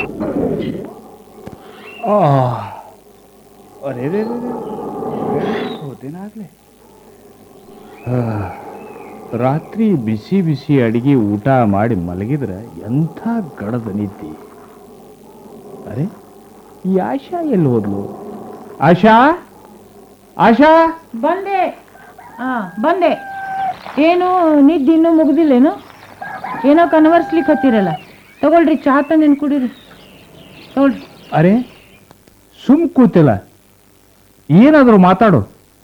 ಅರೆ ರೇ ಹೋದೇನಾಗ್ಲೆ ರಾತ್ರಿ ಬಿಸಿ ಬಿಸಿ ಅಡಿಗೆ ಊಟ ಮಾಡಿ ಮಲಗಿದ್ರೆ ಎಂಥ ಗಡದ ನಿದ್ದೆ ಅರೆ ಈ ಆಶಾ ಎಲ್ಲಿ ಹೋದ್ಲು ಆಶಾ ಆಶಾ ಬಂದೆ ಹಾ ಬಂದೆ ಏನು ನಿದ್ದೆ ಇನ್ನೂ ಮುಗ್ದಿಲ್ಲೇನು ಏನೋ ಕನ್ವರ್ಸ್ಲಿಕ್ಕೆ ಹತ್ತಿರಲ್ಲ ತಗೊಳ್ರಿ ಚಹಾ ತಂದೇನು ಕುಡೀರಿ ತಗೊಳ್ರಿ ಅರೆ ಸುಮ್ ಕೂತಿಲ್ಲ ಏನಾದರೂ ಮಾತಾಡು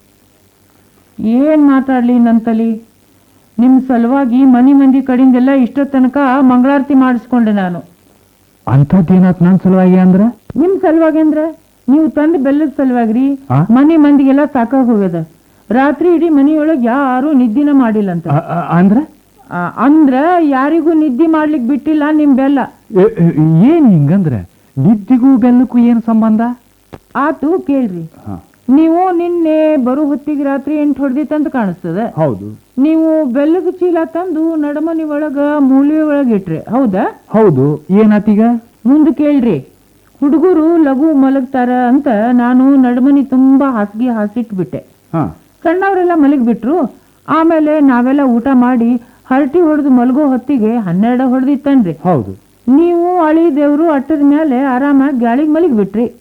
ಏನು ಮಾತಾಡ್ಲಿ ನಂತಲಿ ನಿಮ್ಮ ಸಲುವಾಗಿ ಮನೆ ಮಂದಿ ಕಡೆಯಿಂದೆಲ್ಲ ಇಷ್ಟೋ ತನಕ ಮಂಗಳಾರತಿ ಮಾಡಿಸ್ಕೊಂಡೆ ನಾನು ಅಂಥದ್ದೇನಾತ್ ನನ್ನ ಸಲುವಾಗಿ ಅಂದ್ರೆ ನಿಮ್ಮ ಸಲುವಾಗಿ ಅಂದ್ರೆ ನೀವು ತಂದು ಬೆಲ್ಲದ ಸಲುವಾಗಿ ರೀ ಆ? ಮನೆ ಮಂದಿಗೆಲ್ಲ ಸಾಕಾಗಿ ಹೋಗ್ಯದ ರಾತ್ರಿ ಇಡೀ ಮನೆಯೊಳಗೆ ಯಾರು ನಿದ್ದಿನ ಮಾಡಿಲ್ಲ ಅಂತ ಅ- ಅ- ಅಂದ್ರೆ ಆ, ಅಂದ್ರ ಯಾರಿಗೂ ನಿದ್ದೆ ಮಾಡ್ಲಿಕ್ಕೆ ಬಿಟ್ಟಿಲ್ಲ ನಿಮ್ ಬೆಲ್ಲ ಎ- ಎ- ಏನ್ ಹಿಂಗಂದ್ರೆ ನಿದ್ದಿಗೂ ಬೆಲ್ಲಕ್ಕೂ ಏನು ಸಂಬಂಧ ಆತು ಕೇಳ್ರಿ ಹಾ, ನೀವು ನಿನ್ನೆ ಬರೋ ಹೊತ್ತಿಗೆ ರಾತ್ರಿ ಎಂಟು ಹೊಡೆದಿತ್ತಂತ ಕಾಣಿಸ್ತದ ಹೌದು ನೀವು ಬೆಲ್ಲದ ಚೀಲ ತಂದು ನಡಮನಿ ಒಳಗ ಮೂಲೆ ಒಳಗೆ ಇಟ್ರಿ ಹೌದಾ ಹೌದು ಏನಾತೀಗ ಮುಂದೆ ಕೇಳ್ರಿ ಹುಡುಗರು ಲಘು ಮಲಗ್ತಾರ ಅಂತ ನಾನು ನಡಮನಿ ತುಂಬಾ ಹಾಸಿಗೆ ಹಾಸಿಟ್ಬಿಟ್ಟೆ ಹಾ ಸಣ್ಣವರೆಲ್ಲ ಮಲಗಿಬಿಟ್ರು ಆಮೇಲೆ ನಾವೆಲ್ಲ ಊಟ ಮಾಡಿ ಹರಟಿ ಹೊಡೆದು ಮಲಗೋ ಹೊತ್ತಿಗೆ ಹನ್ನೆರಡು ಹೊಡೆದಿತ್ತನ್ರಿ ಹೌದು ನೀವು ಅಳಿ ದೇವ್ರು ಅಟ್ಟದ ಮೇಲೆ ಆರಾಮಾಗಿ ಗಾಳಿಗೆ ಮಲಗಿಬಿಟ್ರಿ